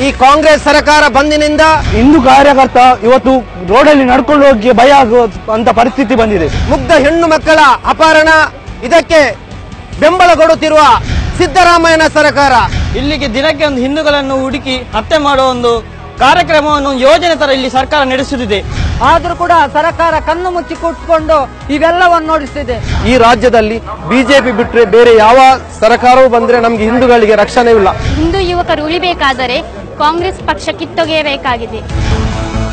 ಕಾಂಗ್ರೆಸ್ ಸರ್ಕಾರ ಬಂದಿನಿಂದ ಹಿಂದೂ ಕಾರ್ಯಕರ್ತ ಇವತ್ತು ರೋಡಲ್ಲಿ ನಡ್ಕೊಂಡು ಹೋಗಿ ಭಯ ಆಗೋ ಅಂತ ಪರಿಸ್ಥಿತಿ ಬಂದಿದೆ ಮುಗ್ಧ ಹೆಣ್ಣು ಮಕ್ಕಳ ಅಪಹರಣ ಇದಕ್ಕೆ ಬೆಂಬಲ ಕೊಡುತ್ತಿರುವ ಸಿದ್ದರಾಮಯ್ಯನ ಸರ್ಕಾರ ಇಲ್ಲಿಗೆ ದಿನಕ್ಕೆ ಒಂದು ಹಿಂದೂಗಳನ್ನು ಹುಡುಕಿ ಹತ್ಯೆ ಮಾಡುವ ಒಂದು ಕಾರ್ಯಕ್ರಮವನ್ನು ಯೋಜನೆ ತರ ಇಲ್ಲಿ ಸರ್ಕಾರ ನಡೆಸುತ್ತಿದೆ ಆದ್ರೂ ಕೂಡ ಸರ್ಕಾರ ಕಣ್ಣು ಮುಚ್ಚಿ ಕೂತ್ಕೊಂಡು ಇವೆಲ್ಲವನ್ನು ನೋಡಿಸ್ತಿದೆ ಈ ರಾಜ್ಯದಲ್ಲಿ ಬಿಜೆಪಿ ಬಿಟ್ರೆ ಬೇರೆ ಯಾವ ಸರ್ಕಾರವೂ ಬಂದ್ರೆ ನಮ್ಗೆ ಹಿಂದೂಗಳಿಗೆ ರಕ್ಷಣೆ ಇಲ್ಲ ಹಿಂದೂ ಯುವಕರು ಉಳಿಬೇಕಾದರೆ ಕಾಂಗ್ರೆಸ್ ಪಕ್ಷ ಕಿತ್ತೊಗೆಯಬೇಕಾಗಿದೆ